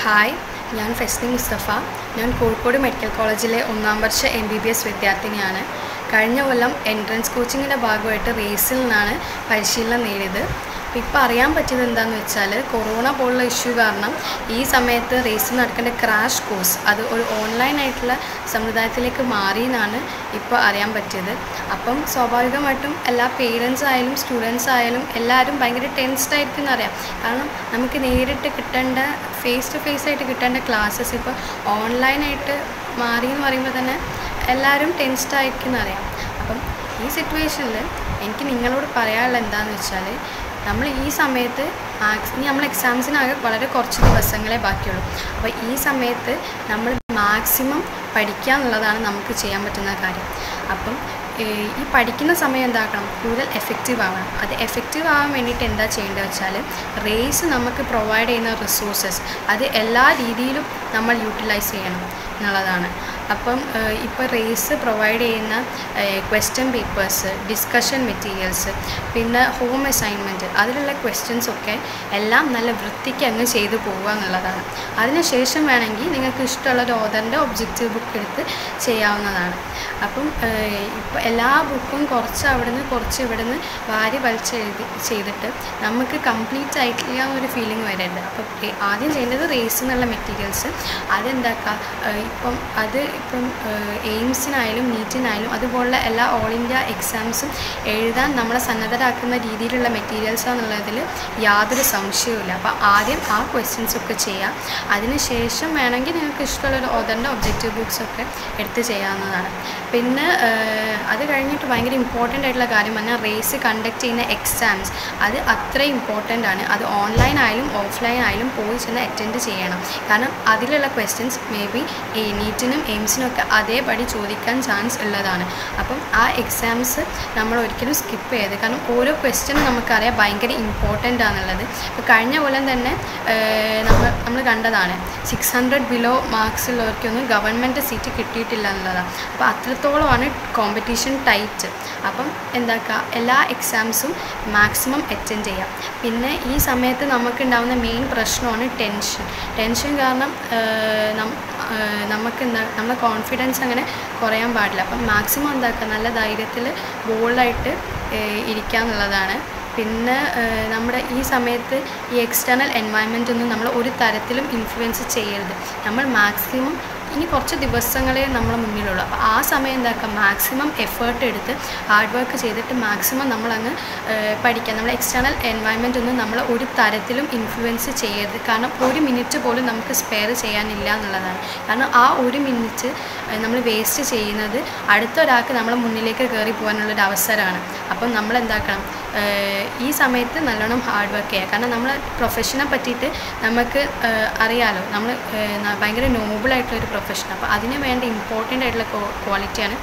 hi ഞാൻ ഫെസ്നി മുസ്തഫ ഞാൻ Kozhikode medical കോളേജിലെ ഒന്നാം വർഷ എം ബി ബി എസ് വിദ്യാർത്ഥിനിയാണ് കഴിഞ്ഞ കൊല്ലം എൻട്രൻസ് കോച്ചിങ്ങിൻ്റെ ഭാഗമായിട്ട് റേസിൽ നിന്നാണ് പരിശീലനം നേടിയത് അപ്പോൾ ഇപ്പോൾ അറിയാൻ പറ്റിയത് എന്താണെന്ന് വെച്ചാൽ കൊറോണ പോലുള്ള ഇഷ്യൂ കാരണം ഈ സമയത്ത് റേസിൽ നടക്കേണ്ട ക്രാഷ് കോഴ്സ് അത് ഒരു ഓൺലൈൻ ആയിട്ടുള്ള സമ്പ്രദായത്തിലേക്ക് മാറി എന്നാണ് ഇപ്പോൾ അറിയാൻ പറ്റിയത് അപ്പം സ്വാഭാവികമായിട്ടും എല്ലാ പേരൻസ് ആയാലും സ്റ്റുഡൻസ് ആയാലും എല്ലാവരും ഭയങ്കര ടെൻസ്ഡ് ആയിരിക്കും എന്നറിയാം കാരണം നമുക്ക് നേരിട്ട് കിട്ടേണ്ട ഫേസ് ടു ഫേസ് ആയിട്ട് കിട്ടേണ്ട ക്ലാസ്സസ് ഇപ്പോൾ ഓൺലൈനായിട്ട് മാറി എന്ന് പറയുമ്പോൾ തന്നെ എല്ലാവരും ടെൻസ്ഡ് ആയിരിക്കും എന്നറിയാം അപ്പം ഈ സിറ്റുവേഷനിൽ എനിക്ക് നിങ്ങളോട് പറയാനുള്ളത് എന്താണെന്ന് വെച്ചാൽ നമ്മൾ ഈ സമയത്ത് മാക്സ് ഇനി നമ്മൾ എക്സാംസിനാകെ വളരെ കുറച്ച് ദിവസങ്ങളെ ബാക്കിയുള്ളൂ അപ്പോൾ ഈ സമയത്ത് നമ്മൾ മാക്സിമം പഠിക്കുക എന്നുള്ളതാണ് നമുക്ക് ചെയ്യാൻ പറ്റുന്ന കാര്യം അപ്പം ഏഹ് ഈ പഠിക്കുന്ന സമയം എന്താക്കണം കൂടുതൽ എഫക്റ്റീവ് ആവണം അത് എഫക്റ്റീവ് ആവാൻ വേണ്ടിയിട്ട് എന്താ ചെയ്യേണ്ടത് വെച്ചാൽ റേസ് നമുക്ക് പ്രൊവൈഡ് ചെയ്യുന്ന റിസോഴ്സസ് അത് എല്ലാ രീതിയിലും നമ്മൾ യൂട്ടിലൈസ് ചെയ്യണം എന്നുള്ളതാണ് അപ്പം ഇപ്പോൾ റേസ് പ്രൊവൈഡ് ചെയ്യുന്ന ക്വസ്റ്റ്യൻ പേപ്പേഴ്സ് ഡിസ്കഷൻ മെറ്റീരിയൽസ് പിന്നെ ഹോം അസൈൻമെൻറ്റ് അതിലുള്ള ക്വസ്റ്റ്യൻസ് ഒക്കെ എല്ലാം നല്ല വൃത്തിക്ക് അങ്ങ് ചെയ്തു പോവുക എന്നുള്ളതാണ് അതിനുശേഷം വേണമെങ്കിൽ നിങ്ങൾക്ക് ഇഷ്ടമുള്ള ഒരു ഓതറിൻ്റെ ഒബ്ജക്റ്റീവ് ബുക്ക് എടുത്ത് ചെയ്യാവുന്നതാണ് അപ്പം ഇപ്പോൾ എല്ലാ ബുക്കും കുറച്ച് അവിടുന്ന് കുറച്ച് ഇവിടുന്ന് വാരി വലിച്ചെഴുതി ചെയ്തിട്ട് നമുക്ക് കംപ്ലീറ്റ് ആയിട്ടില്ല എന്നൊരു ഫീലിംഗ് വരരുത് അപ്പം ഏ- ആദ്യം ചെയ്യേണ്ടത് റേസ് എന്നുള്ള മെറ്റീരിയൽസ് അതെന്താക്കുക ഇപ്പം അത് ഇപ്പം എയിംസിനായാലും നീറ്റിനായാലും അതുപോലുള്ള എല്ലാ ഓൾ ഇന്ത്യ എക്സാംസും എഴുതാൻ നമ്മളെ സന്നദ്ധരാക്കുന്ന രീതിയിലുള്ള മെറ്റീരിയൽസ് എന്നുള്ളതിൽ യാതൊരു സംശയവുമില്ല അപ്പോൾ ആദ്യം ആ ക്വസ്റ്റ്യൻസ് ഒക്കെ ചെയ്യാം അതിനുശേഷം വേണമെങ്കിൽ നിങ്ങൾക്ക് ഇഷ്ടമുള്ളൊരു ഓതറിൻ്റെ ഒബ്ജക്റ്റീവ് ബുക്സ് ഒക്കെ എടുത്ത് ചെയ്യാവുന്നതാണ് പിന്നെ ഏഹ്, അത് കഴിഞ്ഞിട്ട് ഭയങ്കര ഇമ്പോർട്ടൻ്റ് ആയിട്ടുള്ള കാര്യം പറഞ്ഞാൽ റേസ് കണ്ടക്ട് ചെയ്യുന്ന എക്സാംസ് അത് അത്ര ഇമ്പോർട്ടൻ്റ് ആണ് അത് ഓൺലൈൻ ആയാലും ഓഫ്ലൈൻ ആയാലും പോയി ചെന്ന് അറ്റൻഡ് ചെയ്യണം കാരണം അതിലുള്ള ക്വസ്റ്റ്യൻസ് മേ ബി നീറ്റിനും എയിംസിനും ഒക്കെ അതേപടി ചോദിക്കാൻ ചാൻസ് ഉള്ളതാണ് അപ്പം ആ എക്സാംസ് നമ്മൾ ഒരിക്കലും സ്കിപ്പ് ചെയ്യരുത് കാരണം ഓരോ ക്വസ്റ്റ്യനും നമുക്കറിയാം ഭയങ്കര ഇമ്പോർട്ടൻ്റ് ആണെന്നുള്ളത് ഇപ്പോൾ കഴിഞ്ഞ കൊല്ലം തന്നെ ഏഹ്, നമ്മൾ നമ്മൾ കണ്ടതാണ് സിക്സ് ഹൺഡ്രഡ് ബിലോ മാർക്സ് ഉള്ളവർക്കൊന്നും ഗവൺമെൻറ് സീറ്റ് കിട്ടിയിട്ടില്ല എന്നുള്ളതാണ് അപ്പോൾ അത്രത്തോളമാണ് കോമ്പറ്റീഷൻ ടൈറ്റ് അപ്പം എന്താക്കുക എല്ലാ എക്സാംസും മാക്സിമം അറ്റൻഡ് ചെയ്യാം പിന്നെ ഈ സമയത്ത് നമുക്കുണ്ടാകുന്ന മെയിൻ പ്രശ്നമാണ് ടെൻഷൻ ടെൻഷൻ കാരണം ഏഹ്, നം- ഏഹ്, നമുക്ക് എന്താ നമ്മുടെ കോൺഫിഡൻസ് അങ്ങനെ കുറയാൻ പാടില്ല അപ്പം മാക്സിമം എന്താക്കുക നല്ല ധൈര്യത്തിൽ ബോൾഡായിട്ട് ഇരിക്കുക എന്നുള്ളതാണ് പിന്നെ ഏഹ്, നമ്മുടെ ഈ സമയത്ത് ഈ എക്സ്റ്റേണൽ എൻവയൺമെൻ്റ് ഒന്നും നമ്മൾ ഒരു തരത്തിലും ഇൻഫ്ലുവൻസ് ചെയ്യരുത് നമ്മൾ മാക്സിമം ഇനി കുറച്ച് ദിവസങ്ങളെ നമ്മളെ മുന്നിലുള്ളൂ അപ്പോൾ ആ സമയം എന്താക്കുക മാക്സിമം എഫേർട്ട് എടുത്ത് ഹാർഡ് വർക്ക് ചെയ്തിട്ട് മാക്സിമം നമ്മളങ്ങ് ഏഹ്, പഠിക്കുക നമ്മൾ എക്സ്റ്റേണൽ എൻവയൺമെൻ്റ് ഒന്നും നമ്മൾ ഒരു തരത്തിലും ഇൻഫ്ലുവൻസ് ചെയ്യരുത് കാരണം ഒരു മിനിറ്റ് പോലും നമുക്ക് സ്പെയർ ചെയ്യാനില്ല എന്നുള്ളതാണ് കാരണം ആ ഒരു മിനിറ്റ് നമ്മൾ വേസ്റ്റ് ചെയ്യുന്നത് അടുത്ത ഒരാൾക്ക് നമ്മളെ മുന്നിലേക്ക് കയറി പോകാനുള്ളൊരു അവസരമാണ് അപ്പം നമ്മൾ എന്താക്കണം ഏഹ്, ഈ സമയത്ത് നല്ലോണം ഹാർഡ് വർക്ക് ചെയ്യുക കാരണം നമ്മൾ പ്രൊഫഷനെ പറ്റിയിട്ട് നമുക്ക് ഏഹ്, അറിയാലോ നമ്മൾ ഏഹ്, ന- ഭയങ്കര നോബിളായിട്ടുള്ളൊരു പ്രൊഫഷൻ അപ്പോൾ അതിന് വേണ്ട ഇമ്പോർട്ടൻ്റ് ആയിട്ടുള്ള ക്വാളിറ്റിയാണ്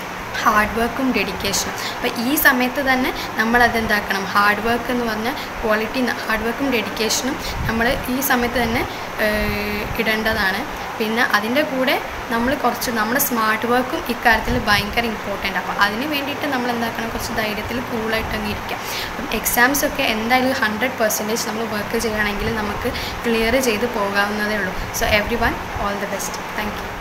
ഹാർഡ് വർക്കും ഡെഡിക്കേഷനും അപ്പോൾ ഈ സമയത്ത് തന്നെ നമ്മൾ അതെന്താക്കണം ഹാർഡ് വർക്ക് എന്ന് പറഞ്ഞ ക്വാളിറ്റി ഹാർഡ് വർക്കും ഡെഡിക്കേഷനും നമ്മൾ ഈ സമയത്ത് തന്നെ ഏഹ്, ഇടേണ്ടതാണ് പിന്നെ അതിൻ്റെ കൂടെ നമ്മൾ കുറച്ച് നമ്മുടെ സ്മാർട്ട് വർക്കും ഇക്കാര്യത്തിൽ ഭയങ്കര ഇമ്പോർട്ടൻ്റ് അപ്പോൾ അതിന് വേണ്ടിയിട്ട് നമ്മൾ എന്താക്കണം കുറച്ച് ധൈര്യത്തിൽ കൂളായിട്ട് അങ്ങ് ഇരിക്കുക അപ്പം എക്സാംസ് ഒക്കെ എന്തായാലും ഹൺഡ്രഡ് പെർസെൻറ്റേജ് നമ്മൾ വർക്ക് ചെയ്യുകയാണെങ്കിൽ നമുക്ക് ക്ലിയർ ചെയ്ത് പോകാവുന്നതേ ഉള്ളൂ so everyone all the best thank U